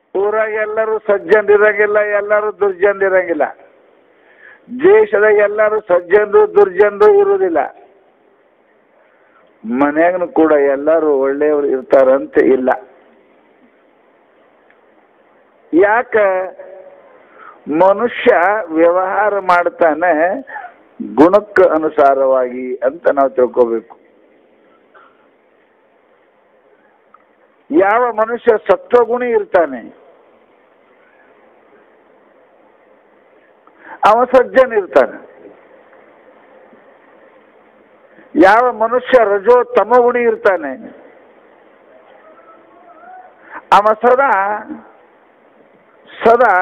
ಊರಾಗ ಎಲ್ಲರೂ ಸಜ್ಜನರಿರಂಗಿಲ್ಲ ಎಲ್ಲರೂ ದುರ್ಜನರಿರಂಗಿಲ್ಲ ದೇಶದಾಗ ಎಲ್ಲರೂ ಸಜ್ಜನರು ದುರ್ಜನರು ಇರುವುದಿಲ್ಲ ಮನ್ಯಾಗನು ಕೂಡ ಎಲ್ಲರೂ ಒಳ್ಳೆಯವರು ಇರ್ತಾರಂತೆ ಇಲ್ಲ ಯಾಕ ಮನುಷ್ಯ ವ್ಯವಹಾರ ಮಾಡ್ತಾನೆ ಗುಣಕ್ಕೆ ಅನುಸಾರವಾಗಿ ಅಂತ ನಾವು ತಿಳ್ಕೋಬೇಕು ಯಾವ ಮನುಷ್ಯ ಸತ್ವಗುಣಿ ಇರ್ತಾನೆ ಅವ ಸಜ್ಜನ ಇರ್ತಾನೆ ಯಾವ ಮನುಷ್ಯ ರಜೋ ತಮಗುಣಿ ಇರ್ತಾನೆ ಅವ ಸದಾ ಸದಾ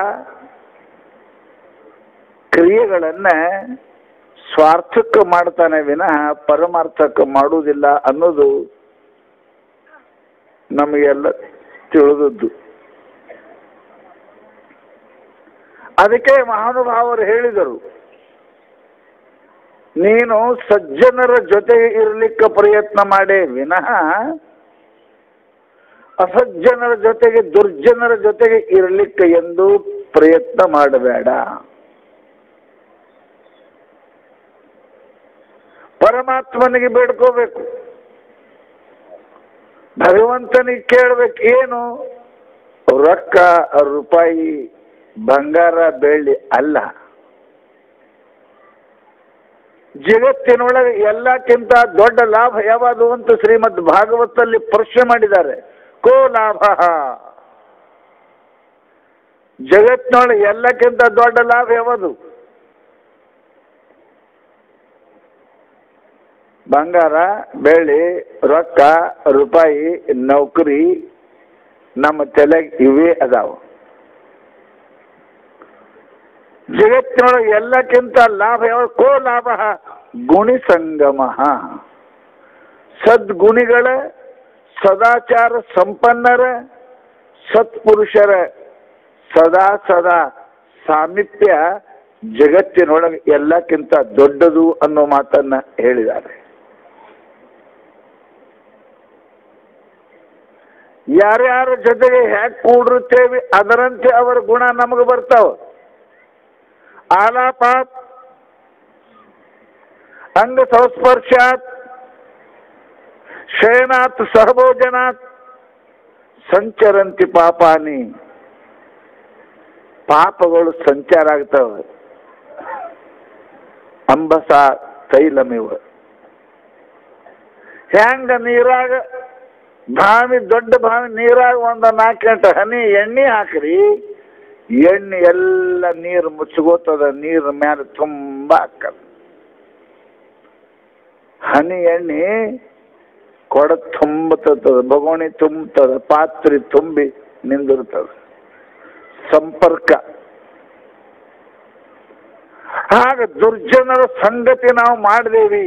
ಕ್ರಿಯೆಗಳನ್ನ ಸ್ವಾರ್ಥಕ್ಕೆ ಮಾಡ್ತಾನೆ ವಿನಃ ಪರಮಾರ್ಥಕ್ಕೆ ಮಾಡುವುದಿಲ್ಲ ಅನ್ನೋದು ನಮಗೆಲ್ಲ ತಿಳಿದದ್ದು ಅದಕ್ಕೆ ಮಹಾನುಭಾವರು ಹೇಳಿದರು ನೀನು ಸಜ್ಜನರ ಜೊತೆಗೆ ಇರಲಿಕ್ಕೆ ಪ್ರಯತ್ನ ಮಾಡೇ ವಿನಃ ಅಸಜ್ಜನರ ಜೊತೆಗೆ ದುರ್ಜನರ ಜೊತೆಗೆ ಇರಲಿಕ್ಕೆ ಎಂದು ಪ್ರಯತ್ನ ಮಾಡಬೇಡ ಪರಮಾತ್ಮನಿಗೆ ಬೇಡ್ಕೋಬೇಕು ಭಗವಂತನಿಗೆ ಕೇಳ್ಬೇಕು ಏನು ರೊಕ್ಕ ರೂಪಾಯಿ ಬಂಗಾರ ಬೆಳ್ಳಿ ಅಲ್ಲ ಜಗತ್ತಿನೊಳಗೆ ಎಲ್ಲಕ್ಕಿಂತ ದೊಡ್ಡ ಲಾಭ ಯಾವುದು ಅಂತ ಶ್ರೀಮದ್ ಭಾಗವತಲ್ಲಿ ಪ್ರಶ್ನೆ ಮಾಡಿದ್ದಾರೆ ಕೋ ಲಾಭ ಜಗತ್ತಿನೊಳಗೆ ಎಲ್ಲಕ್ಕಿಂತ ದೊಡ್ಡ ಲಾಭ ಯಾವುದು ಬಂಗಾರ ಬೆಳ್ಳಿ ರೊಕ್ಕ ರೂಪಾಯಿ ನೌಕರಿ ನಮ್ಮ ತಲೆಗೆ ಇವೇ ಅದಾವ ಜಗತ್ತಿನೊಳಗೆ ಎಲ್ಲಕ್ಕಿಂತ ಲಾಭ ಯಾವ ಕೋ ಲಾಭ ಗುಣಿ ಸಂಗಮ ಸದ್ಗುಣಿಗಳ ಸದಾಚಾರ ಸಂಪನ್ನರ ಸತ್ಪುರುಷರ ಸದಾ ಸದಾ ಸಾಮೀಪ್ಯ ಜಗತ್ತಿನೊಳಗೆ ಎಲ್ಲಕ್ಕಿಂತ ದೊಡ್ಡದು ಅನ್ನೋ ಮಾತನ್ನ ಹೇಳಿದ್ದಾರೆ ಯಾರ್ಯಾರ ಜೊತೆಗೆ ಹ್ಯಾಕ್ ಕೂಡಿರುತ್ತೇವೆ ಅದರಂತೆ ಅವರ ಗುಣ ನಮಗೆ ಬರ್ತಾವ ಆಲಾಪಾತ್ ಅಂಗ ಸಂಸ್ಪರ್ಶಾತ್ ಶಯನಾತ್ ಸಹಭೋಜನಾತ್ ಸಂಚರಂತಿ ಪಾಪಾನಿ ಪಾಪಗಳು ಸಂಚಾರ ಆಗ್ತವೆ ಅಂಬಸ ತೈಲಮಿವ ಹೆಂಗ ನೀರಾಗ ಬಾವಿ ದೊಡ್ಡ ಬಾವಿ ನೀರಾಗ ಒಂದು ನಾಲ್ಕು ಗಂಟೆ ಹನಿ ಎಣ್ಣೆ ಹಾಕ್ರಿ ಎಣ್ಣೆ ಎಲ್ಲ ನೀರು ಮುಚ್ಕೋತದ ನೀರು ಮ್ಯಾಲ ತುಂಬ ಹಾಕದ ಹನಿ ಎಣ್ಣೆ ಕೊಡ ತುಂಬತದ ಬಗೋಣಿ ತುಂಬತದ ಪಾತ್ರೆ ತುಂಬಿ ನಿಂದಿರ್ತದ ಸಂಪರ್ಕ ಹಾಗ ದುರ್ಜನರ ಸಂಗತಿ ನಾವು ಮಾಡಿದೇವಿ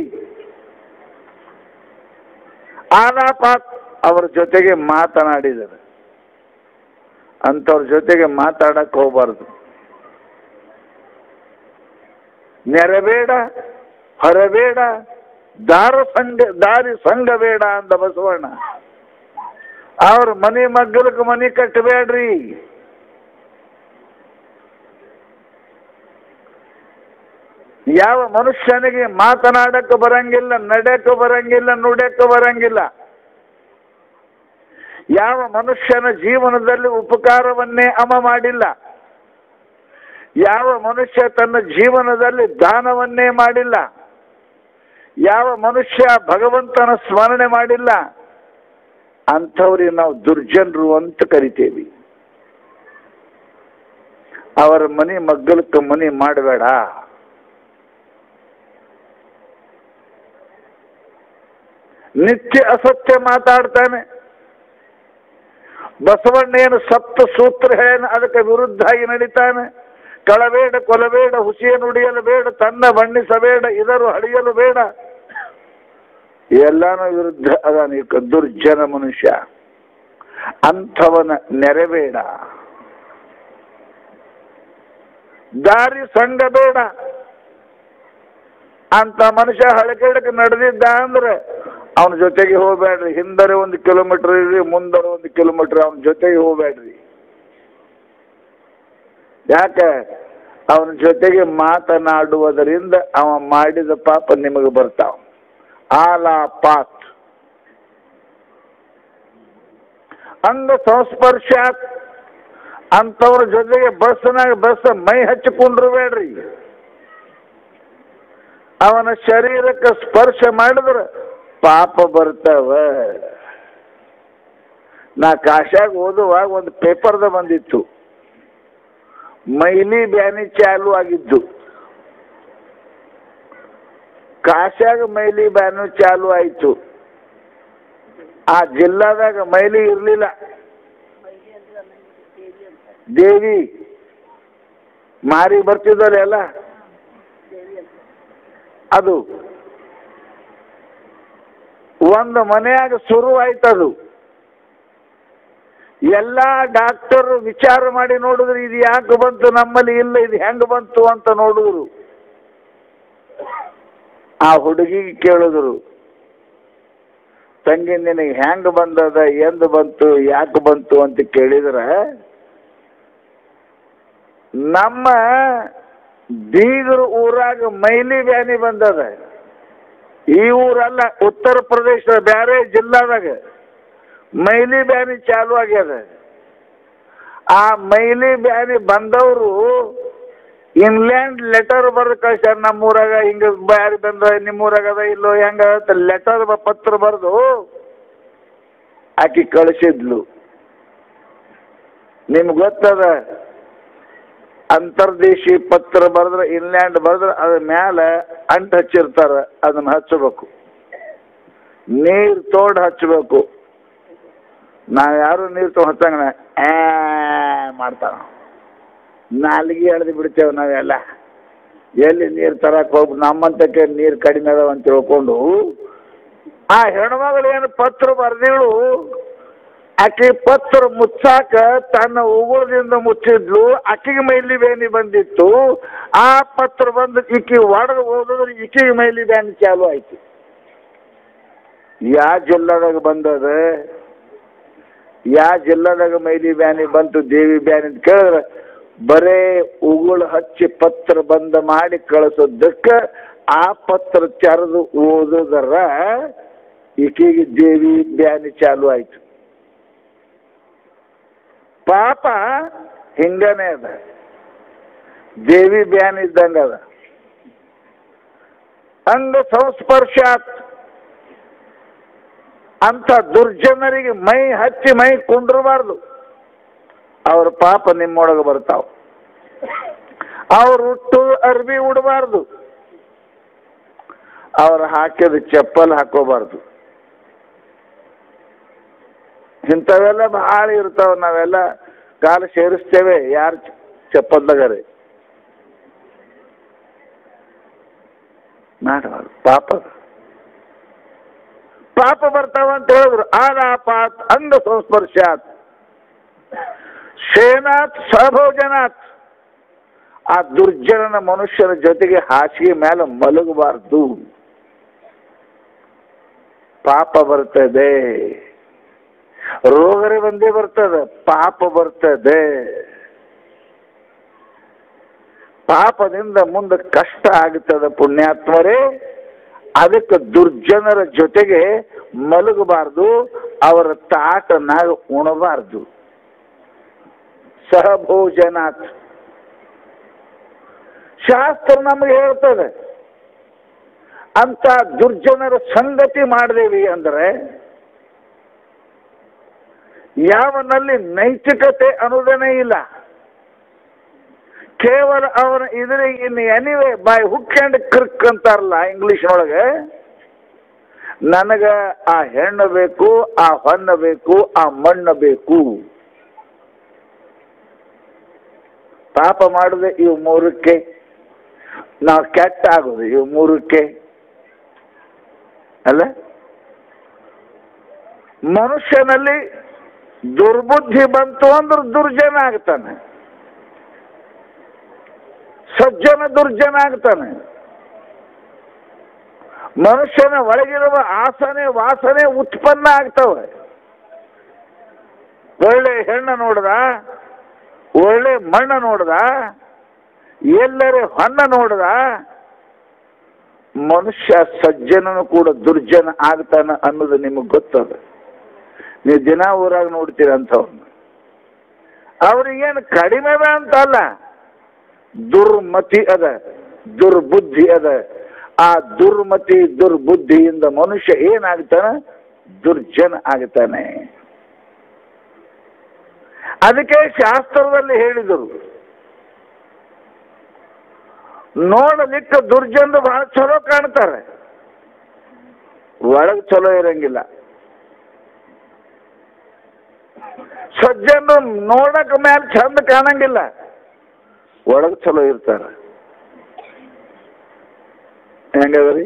ಆನಾಪಾತ್ ಅವರ ಜೊತೆಗೆ ಮಾತನಾಡಿದರು ಅಂಥವ್ರ ಜೊತೆಗೆ ಮಾತಾಡಕ್ ಹೋಗ್ಬಾರ್ದು ನೆರಬೇಡ ಹೊರಬೇಡ ದಾರ ಸಂಘ ದಾರಿ ಸಂಘ ಬೇಡ ಅಂದ ಬಸವಣ್ಣ ಅವ್ರ ಮನೆ ಮಗ್ಗಲಕ್ಕೆ ಮನೆ ಕಟ್ಟಬೇಡ್ರಿ ಯಾವ ಮನುಷ್ಯನಿಗೆ ಮಾತನಾಡಕ್ಕೆ ಬರಂಗಿಲ್ಲ ನಡೆಯಕ್ಕೆ ಬರಂಗಿಲ್ಲ ನುಡಕ್ಕೆ ಬರಂಗಿಲ್ಲ ಯಾವ ಮನುಷ್ಯನ ಜೀವನದಲ್ಲಿ ಉಪಕಾರವನ್ನೇ ಅಮ ಮಾಡಿಲ್ಲ ಯಾವ ಮನುಷ್ಯ ತನ್ನ ಜೀವನದಲ್ಲಿ ದಾನವನ್ನೇ ಮಾಡಿಲ್ಲ ಯಾವ ಮನುಷ್ಯ ಭಗವಂತನ ಸ್ಮರಣೆ ಮಾಡಿಲ್ಲ ಅಂಥವ್ರಿಗೆ ನಾವು ದುರ್ಜನರು ಅಂತ ಕರಿತೇವಿ ಅವರ ಮನೆ ಮಗ್ಗಲಕ್ಕೆ ಮನೆ ಮಾಡಬೇಡ ನಿತ್ಯ ಅಸತ್ಯ ಮಾತಾಡ್ತಾನೆ ಬಸವಣ್ಣ ಏನು ಸಪ್ತ ಸೂತ್ರ ಹೇಳ ಅದಕ್ಕೆ ವಿರುದ್ಧಾಗಿ ನಡೀತಾನೆ ಕಳಬೇಡ ಕೊಲಬೇಡ ಹುಸಿಯ ನುಡಿಯಲು ಬೇಡ ತನ್ನ ಬಣ್ಣಿಸಬೇಡ ಇದರು ಹಳಿಯಲು ಬೇಡ ಎಲ್ಲಾನು ವಿರುದ್ಧ ಅದಾನ ಈ ದುರ್ಜನ ಮನುಷ್ಯ ಅಂಥವನ ನೆರಬೇಡ ದಾರಿ ಸಂಘ ಬೇಡ ಅಂತ ಮನುಷ್ಯ ಹಳಕೆಡಕ್ಕೆ ನಡೆದಿದ್ದ ಅಂದ್ರೆ ಅವನ ಜೊತೆಗೆ ಹೋಗ್ಬೇಡ್ರಿ ಹಿಂದರೆ ಒಂದು ಕಿಲೋಮೀಟರ್ ಇರ್ರಿ ಮುಂದರೆ ಒಂದು ಕಿಲೋಮೀಟರ್ ಅವನ ಜೊತೆಗೆ ಹೋಗ್ಬೇಡ್ರಿ ಯಾಕೆ ಅವನ ಜೊತೆಗೆ ಮಾತನಾಡುವುದರಿಂದ ಅವ ಮಾಡಿದ ಪಾಪ ನಿಮಗೆ ಬರ್ತಾವ ಆಲಾ ಪಾತ್ ಅಂಗ ಸಂಸ್ಪರ್ಶಾತ್ ಅಂಥವ್ರ ಜೊತೆಗೆ ಬಸ್ನಾಗ ಬಸ್ ಮೈ ಹಚ್ಚಿಕೊಂಡ್ರು ಬೇಡ್ರಿ ಅವನ ಶರೀರಕ್ಕೆ ಸ್ಪರ್ಶ ಮಾಡಿದ್ರೆ ಪಾಪ ಬರ್ತಾವ ನಾ ಕಾಶ್ಯಾಗ ಓದುವಾಗ ಒಂದು ಪೇಪರ್ದ ಬಂದಿತ್ತು ಮೈಲಿ ಬ್ಯಾನಿ ಚಾಲು ಆಗಿದ್ದು ಕಾಶ್ಯಾಗ ಮೈಲಿ ಬ್ಯಾನು ಚಾಲು ಆಯ್ತು ಆ ಜಿಲ್ಲಾದಾಗ ಮೈಲಿ ಇರಲಿಲ್ಲ ದೇವಿ ಮಾರಿ ಬರ್ತಿದ್ದಲ್ಲ ಎಲ್ಲ ಅದು ಒಂದು ಮನೆಯಾಗ ಶುರು ಆಯ್ತದು ಎಲ್ಲ ಡಾಕ್ಟರ್ ವಿಚಾರ ಮಾಡಿ ನೋಡಿದ್ರು ಇದು ಯಾಕೆ ಬಂತು ನಮ್ಮಲ್ಲಿ ಇಲ್ಲ ಇದು ಹೆಂಗ್ ಬಂತು ಅಂತ ನೋಡಿದ್ರು ಆ ಹುಡುಗಿಗೆ ಕೇಳಿದ್ರು ತಂಗಿ ನಿನಗೆ ಹೆಂಗ್ ಬಂದದ ಎಂದು ಬಂತು ಯಾಕೆ ಬಂತು ಅಂತ ಕೇಳಿದ್ರ ನಮ್ಮ ಬೀಗರು ಊರಾಗ ಮೈಲಿ ಬ್ಯಾನಿ ಬಂದದ ಈ ಊರಲ್ಲ ಉತ್ತರ ಪ್ರದೇಶದ ಬೇರೆ ಜಿಲ್ಲಾದಾಗ ಮೈಲಿ ಬ್ಯಾನಿ ಚಾಲು ಆಗ್ಯದ ಆ ಮೈಲಿ ಬ್ಯಾನಿ ಬಂದವರು ಇಂಗ್ಲೆಂಡ್ ಲೆಟರ್ ಬರೆದು ಕಳ್ಸ್ಯಾರ ನಮ್ಮೂರಾಗ ಹಿಂಗ ಬ್ಯಾರಿ ಬಂದ ನಿಮ್ಮೂರಾಗ ಅದ ಇಲ್ಲೋ ಹೆಂಗ ಲೆಟರ್ ಪತ್ರ ಬರೆದು ಆಕಿ ಕಳಿಸಿದ್ಲು ನಿಮ್ಗೆ ಗೊತ್ತದ ಅಂತರ್ದೇಶಿ ಪತ್ರ ಬರೆದ್ರೆ ಇಂಗ್ಲೆಂಡ್ ಬರೆದ್ರೆ ಅದ್ರ ಮ್ಯಾಲ ಅಂಟು ಹಚ್ಚಿರ್ತಾರ ಅದನ್ನ ಹಚ್ಚಬೇಕು ನೀರು ತೋಡ್ ಹಚ್ಚಬೇಕು ನಾವ್ ಯಾರು ನೀರು ತಗೊಂಡ್ ಹಚ್ಚಂಗ ಆ ಮಾಡ್ತಾನ ನಾಲ್ಗೆ ಎಳ್ದು ಬಿಡ್ತೇವೆ ನಾವೆಲ್ಲ ಎಲ್ಲಿ ನೀರು ತರಕ್ ಹೋಗಿ ನಮ್ಮಂತಕ್ಕೆ ನೀರು ಕಡಿಮೆ ಅದಾವ ಅಂತ ತಿಳ್ಕೊಂಡು ಆ ಹೆಣ್ಮಗಳು ಏನು ಪತ್ರ ಬರ್ದಿಳು ಆಕೆ ಪತ್ರ ಮುಚ್ಚಾಕ ತನ್ನ ಉಗುಳದಿಂದ ಮುಚ್ಚಿದ್ಲು ಆಕೆಗೆ ಮೈಲಿ ಬೇನಿ ಬಂದಿತ್ತು ಆ ಪತ್ರ ಬಂದು ಈಕಿ ಒಡೆದು ಹೋದ್ರೆ ಈಕೆಗೆ ಮೈಲಿ ಬ್ಯಾನಿ ಚಾಲು ಆಯ್ತು ಯಾ ಜಿಲ್ಲಾದಾಗ ಬಂದದ ಯಾ ಜಿಲ್ಲಾದಾಗ ಮೈಲಿ ಬ್ಯಾನಿ ಬಂತು ದೇವಿ ಬ್ಯಾನಿ ಅಂತ ಕೇಳಿದ್ರೆ ಬರೇ ಉಗುಳು ಹಚ್ಚಿ ಪತ್ರ ಬಂದ ಮಾಡಿ ಕಳಿಸೋದಕ್ಕೆ ಆ ಪತ್ರ ಚರದು ಓದೋದರ ಈಕೆಗೆ ದೇವಿ ಬ್ಯಾನಿ ಚಾಲು ಆಯ್ತು ಪಾಪ ಹಿಂಗನೇ ಅದ ದೇವಿ ಬ್ಯಾನ್ ಇದ್ದಂಗ ಅದ ಅಂಗ ಸಂಸ್ಪರ್ಶಾತ್ ಅಂತ ದುರ್ಜನರಿಗೆ ಮೈ ಹಚ್ಚಿ ಮೈ ಕುಂಡ್ರಬಾರ್ದು ಅವ್ರ ಪಾಪ ನಿಮ್ಮೊಳಗೆ ಬರ್ತಾವ ಅವ್ರು ಹುಟ್ಟು ಅರ್ಬಿ ಉಡಬಾರ್ದು ಅವ್ರು ಹಾಕಿದ ಚಪ್ಪಲ್ ಹಾಕೋಬಾರ್ದು ಇಂಥವೆಲ್ಲ ಭಾಳ ಇರ್ತಾವ ನಾವೆಲ್ಲ ಕಾಲ ಸೇರಿಸ್ತೇವೆ ಯಾರು ಚಪ್ಪಲ್ದಾಗರೆ ಮಾಡಬಾರ್ದು ಪಾಪ ಅದು. ಪಾಪ ಬರ್ತಾವ ಅಂತ ಹೇಳಿದ್ರು ಆಲಾಪಾತ್ ಅಂಗ ಸಂಸ್ಪರ್ಶಾತ್ ಶೇನಾತ್ ಸಭೋಜನಾತ್ ಆ ದುರ್ಜನನ ಮನುಷ್ಯನ ಜೊತೆಗೆ ಹಾಸಿಗೆ ಮೇಲೆ ಮಲಗಬಾರ್ದು ಪಾಪ ಬರ್ತದೆ ರೋಗರೇ ಬಂದೇ ಬರ್ತದೆ ಪಾಪ ಬರ್ತದೆ ಪಾಪದಿಂದ ಮುಂದೆ ಕಷ್ಟ ಆಗ್ತದೆ ಪುಣ್ಯಾತ್ಮರೇ ಅದಕ್ಕೆ ದುರ್ಜನರ ಜೊತೆಗೆ ಮಲಗಬಾರ್ದು ಅವರ ತಾಟನಾಗ ಉಣಬಾರ್ದು ಸಹಭೋಜನಾತ್ ಶಾಸ್ತ್ರ ನಮಗೆ ಹೇಳ್ತದೆ ಅಂತ ದುರ್ಜನರ ಸಂಗತಿ ಮಾಡಿದೇವಿ ಅಂದ್ರೆ ಯಾವನಲ್ಲಿ ನೈತಿಕತೆ ಅನ್ನೋದನೇ ಇಲ್ಲ ಕೇವಲ ಅವನ ಇದ್ರೆ ಇನ್ನು anyway by hook and crook ಅಂತಾರಲ್ಲ ಇಂಗ್ಲಿಷ್ನೊಳಗೆ ನನಗ ಆ ಹೆಣ್ಣು ಬೇಕು ಆ ಹೊನ್ನ ಬೇಕು ಆ ಮಣ್ಣು ಬೇಕು ಪಾಪ ಮಾಡಿದೆ ಇವು ಮೂರಕ್ಕೆ ನಾವು ಕೆಟ್ಟ ಆಗೋದು ಇವು ಮೂರಕ್ಕೆ ಅಲ್ಲ ಮನುಷ್ಯನಲ್ಲಿ ದುರ್ಬುದ್ಧಿ ಬಂತು ಅಂದ್ರೆ ದುರ್ಜನ ಆಗ್ತಾನೆ ಸಜ್ಜನ ದುರ್ಜನ ಆಗ್ತಾನೆ ಮನುಷ್ಯನ ಒಳಗಿರುವ ಆಸನೆ ವಾಸನೆ ಉತ್ಪನ್ನ ಆಗ್ತವೆ ಒಳ್ಳೆ ಹೆಣ್ಣು ನೋಡ್ದ ಒಳ್ಳೆ ಮಣ್ಣು ನೋಡ್ದ ಎಲ್ಲರೇ ಹೊನ್ನ ನೋಡ್ದ ಮನುಷ್ಯ ಸಜ್ಜನನು ಕೂಡ ದುರ್ಜನ ಆಗ್ತಾನ ಅನ್ನೋದು ನಿಮಗೆ ಗೊತ್ತದ ನೀವು ದಿನ ಊರಾಗ ನೋಡ್ತೀರ ಅಂಥವ್ರನ್ನ ಅವ್ರಿಗೇನು ಕಡಿಮೆ ಅದ ಅಂತಲ್ಲ ದುರ್ಮತಿ ಅದ ದುರ್ಬುದ್ಧಿ ಅದ ಆ ದುರ್ಮತಿ ದುರ್ಬುದ್ಧಿಯಿಂದ ಮನುಷ್ಯ ಏನಾಗ್ತಾನ ದುರ್ಜನ ಆಗ್ತಾನೆ ಅದಕ್ಕೆ ಶಾಸ್ತ್ರದಲ್ಲಿ ಹೇಳಿದರು ನೋಡಲಿಕ್ಕೆ ದುರ್ಜನರು ಬಹಳ ಚಲೋ ಕಾಣ್ತಾರೆ ಒಳಗೆ ಚಲೋ ಇರಂಗಿಲ್ಲ ಸಜ್ಜನರು ನೋಡಕ್ ಮ್ಯಾಲ ಚಂದ ಕಾಣಂಗಿಲ್ಲ ಒಳಗೆ ಚಲೋ ಇರ್ತಾರೆ ಹೆಂಗದ್ರಿ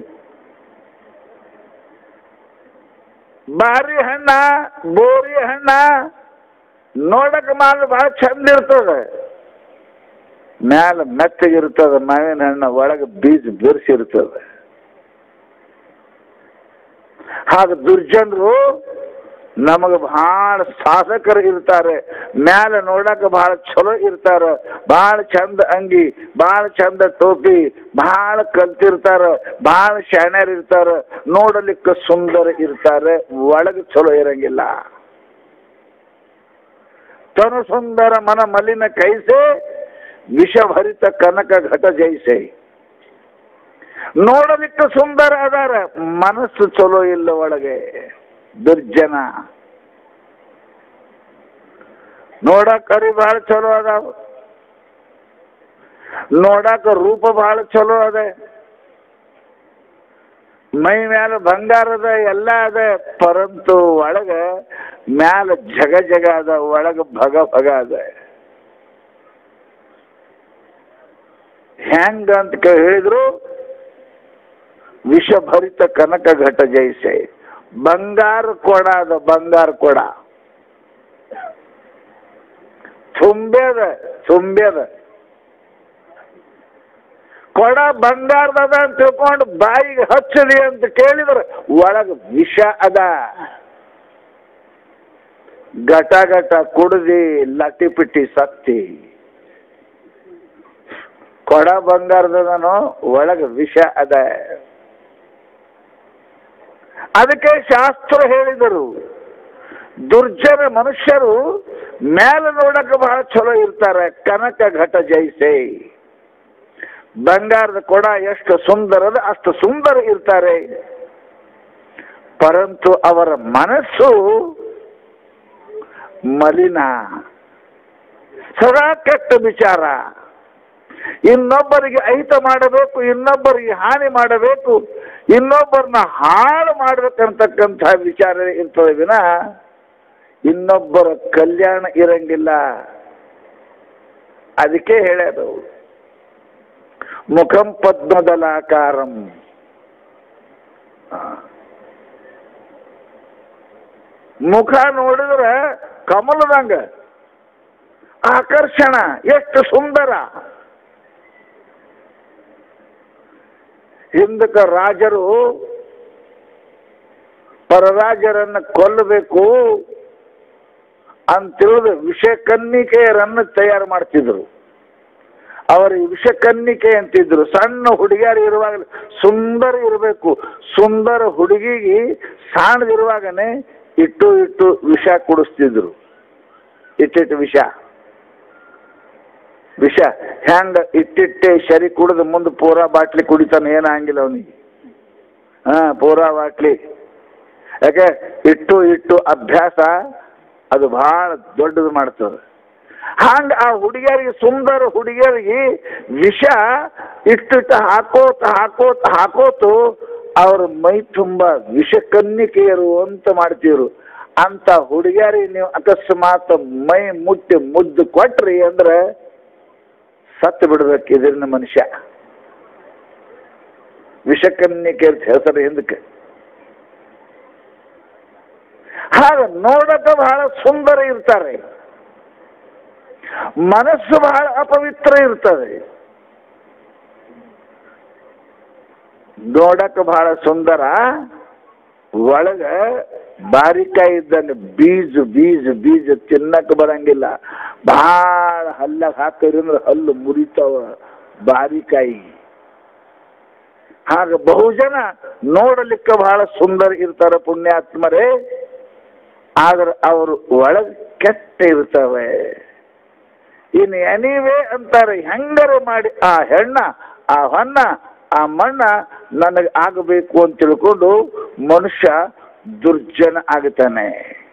ಬಾರಿ ಹಣ್ಣ ಬೋರಿ ಹಣ್ಣ ನೋಡಕ್ ಮಾಲ ಬಹಳ ಚಂದ ಇರ್ತದೆ ಮ್ಯಾಲ ಮೆತ್ತಗಿರ್ತದ ಮಾವಿನ ಹಣ್ಣು ಒಳಗೆ ಬೀಜ ಬಿರ್ಸಿರ್ತದೆ ಹಾಗೆ ದುರ್ಜನರು ನಮಗೆ ಬಹಳ ಸಾಧಕರು ಇರ್ತಾರೆ ಮ್ಯಾಲ ನೋಡಕ ಬಹಳ ಚಲೋ ಇರ್ತಾರ ಬಹಳ ಚಂದ ಅಂಗಿ ಬಹಳ ಚಂದ ಟೋಪಿ ಬಹಳ ಕಲ್ತಿರ್ತಾರ ಬಹಳ ಶಾಣ್ಯರ್ ಇರ್ತಾರ ನೋಡಲಿಕ್ಕೆ ಸುಂದರ ಇರ್ತಾರೆ ಒಳಗೆ ಚಲೋ ಇರಂಗಿಲ್ಲ ತನು ಸುಂದರ ಮನ ಮಲಿನ ಕೈಸೆ ವಿಷಭರಿತ ಕನಕ ಘಟ ಜೈಸೆ ನೋಡಲಿಕ್ಕೆ ಸುಂದರ ಅದಾರ ಮನಸ್ಸು ಚಲೋ ಇಲ್ಲ ಒಳಗೆ ದುರ್ಜನ ನೋಡಕ್ ಕರಿ ಬಹಳ ಚಲೋ ಅದಾವ ನೋಡಾಕ ರೂಪ ಬಹಳ ಚಲೋ ಅದ ಮೈ ಮ್ಯಾಲ ಬಂಗಾರ ಅದ ಎಲ್ಲ ಅದ ಪರಂತು ಒಳಗ ಮ್ಯಾಲ ಜಗ ಜಗ ಅದ ಒಳಗ ಭಗ ಭಗ ಅದ ಹೆಂಗ ಅಂತ ಕ- ಹೇಳಿದ್ರು ವಿಷಭರಿತ ಕನಕ ಘಟ ಜೈಸೆ ಬಂಗಾರ ಕೊಡ ಅದ ಬಂಗಾರ ಕೊಡ ತುಂಬ್ಯದ ತುಂಬ್ಯದ ಕೊಡ ಬಂಗಾರದ ಅಂತ ತಿಳ್ಕೊಂಡು ಬಾಯಿಗೆ ಹಚ್ಚಲಿ ಅಂತ ಕೇಳಿದ್ರೆ ಒಳಗ ವಿಷ ಅದ ಘಟ ಘಟ ಕುಡ್ದಿ ಲಟಿ ಪಿಟಿ ಸತ್ತಿ ಕೊಡ ಬಂಗಾರದನು ಒಳಗ ವಿಷ ಅದ ಅದಕ್ಕೆ ಶಾಸ್ತ್ರ ಹೇಳಿದರು ದುರ್ಜನ ಮನುಷ್ಯರು ಮೇಲೆ ನೋಡಕ್ಕೆ ಬಹಳ ಚಲೋ ಇರ್ತಾರೆ ಕನಕ ಘಟ ಜೈಸೆ ಬಂಗಾರದ ಕೊಡ ಎಷ್ಟು ಸುಂದರದ ಅಷ್ಟು ಸುಂದರ ಇರ್ತಾರೆ ಪರಂತು ಅವರ ಮನಸ್ಸು ಮಲಿನ ಸದಾ ಕೆಟ್ಟ ವಿಚಾರ ಇನ್ನೊಬ್ಬರಿಗೆ ಅಹಿತ ಮಾಡಬೇಕು ಇನ್ನೊಬ್ಬರಿಗೆ ಹಾನಿ ಮಾಡಬೇಕು ಇನ್ನೊಬ್ಬರನ್ನ ಹಾಳು ಮಾಡ್ಬೇಕಂತಕ್ಕಂಥ ವಿಚಾರ ಇರ್ತದೆ ವಿನ ಇನ್ನೊಬ್ಬರ ಕಲ್ಯಾಣ ಇರಂಗಿಲ್ಲ ಅದಕ್ಕೆ ಹೇಳ್ಯಾರು ಮುಖಂ ಪದ್ಮದಲಾಕಾರಂ ಆ. ಮುಖ ನೋಡಿದ್ರೆ ಕಮಲದಂಗ ಆಕರ್ಷಣ ಎಷ್ಟು ಸುಂದರ ಹಿಂದಕ ರಾಜರು ಪರರಾಜರನ್ನು ಕೊಲ್ಲಬೇಕು ಅಂತೇಳಿದು ವಿಷಕನ್ನಿಕೆಯರನ್ನು ತಯಾರು ಮಾಡ್ತಿದ್ರು ಅವರಿಗೆ ವಿಷಕನ್ನಿಕೆ ಅಂತಿದ್ರು ಸಣ್ಣ ಹುಡುಗಿಯರು ಇರುವಾಗ ಸುಂದರ ಇರಬೇಕು ಸುಂದರ ಹುಡುಗಿಗೆ ಸಾಣದಿರುವಾಗನೇ ಇಟ್ಟು ಇಟ್ಟು ವಿಷ ಕುಡಿಸ್ತಿದ್ರು ಇಟ್ಟಿಟ್ಟು ವಿಷ ವಿಷ ಹೆಂಗ ಇಟ್ಟಿಟ್ಟೆ ಶರಿ ಕುಡಿದು ಮುಂದೆ ಪೂರಾ ಬಾಟ್ಲಿ ಕುಡಿತಾನೆ ಏನಾಗಿಲ್ಲ ಅವನಿಗೆ ಹಾ ಪೂರಾ ಬಾಟ್ಲಿ ಯಾಕೆ ಇಟ್ಟು ಇಟ್ಟು ಅಭ್ಯಾಸ ಅದು ಬಹಳ ದೊಡ್ಡದು ಮಾಡ್ತದೆ ಹಂಗ ಆ ಹುಡುಗಿಯರಿಗೆ ಸುಂದರ ಹುಡುಗಿಯರಿಗೆ ವಿಷ ಇಟ್ಟಿಟ್ಟು ಹಾಕೋತ ಹಾಕೋತ ಹಾಕೋತು ಅವ್ರ ಮೈ ತುಂಬ ವಿಷಕನ್ನಿಕೆಯರು ಅಂತ ಮಾಡ್ತಿದ್ರು ಅಂತ ಹುಡುಗಿಯರಿಗೆ ನೀವು ಅಕಸ್ಮಾತ್ ಮೈ ಮುಟ್ಟಿ ಮುದ್ದು ಕೊಟ್ರಿ ಅಂದ್ರೆ ಸತ್ತು ಬಿಡ್ಬೇಕು ಇದರಿಂದ ಮನುಷ್ಯ ವಿಷಕನ್ನಿಕೆ ಅಂತ ಹೆಸರು ಹಿಂದಕ್ಕೆ ಹಾಗ ನೋಡಕ ಬಹಳ ಸುಂದರ ಇರ್ತಾರೆ ಮನಸ್ಸು ಬಹಳ ಅಪವಿತ್ರ ಇರ್ತದೆ ನೋಡಕ ಬಹಳ ಸುಂದರ ಒಳಗ ಬಾರಿಕಾಯಿ ಇದ್ದಂಗೆ ಬೀಜ ಬೀಜ ಬೀಜ ತಿನ್ನಕ್ಕೆ ಬರಂಗಿಲ್ಲ ಭಾಳ ಹಲ್ಲಾಗ ಹಾಕಿರಿ ಅಂದ್ರೆ ಹಲ್ಲು ಮುರಿತಾವ ಬಾರಿಕಾಯಿ ಹಾಗ ಬಹುಜನ ನೋಡಲಿಕ್ಕೆ ಬಹಳ ಸುಂದರ ಇರ್ತಾರೆ ಪುಣ್ಯಾತ್ಮರೇ ಆದ್ರೆ ಅವರು ಒಳಗೆ ಕೆಟ್ಟ ಇರ್ತವೆ ಇನ್ನು ಎನಿವೇ ಅಂತಾರೆ ಹೆಂಗರೆ ಮಾಡಿ ಆ ಹೆಣ್ಣ ಆ ಹೊನ್ನ ಆ ಮಣ್ಣ ನನಗೆ ಆಗಬೇಕು ಅಂತ ತಿಳ್ಕೊಂಡು ಮನುಷ್ಯ ದುರ್ಜನ ಆಗ್ತಾನೆ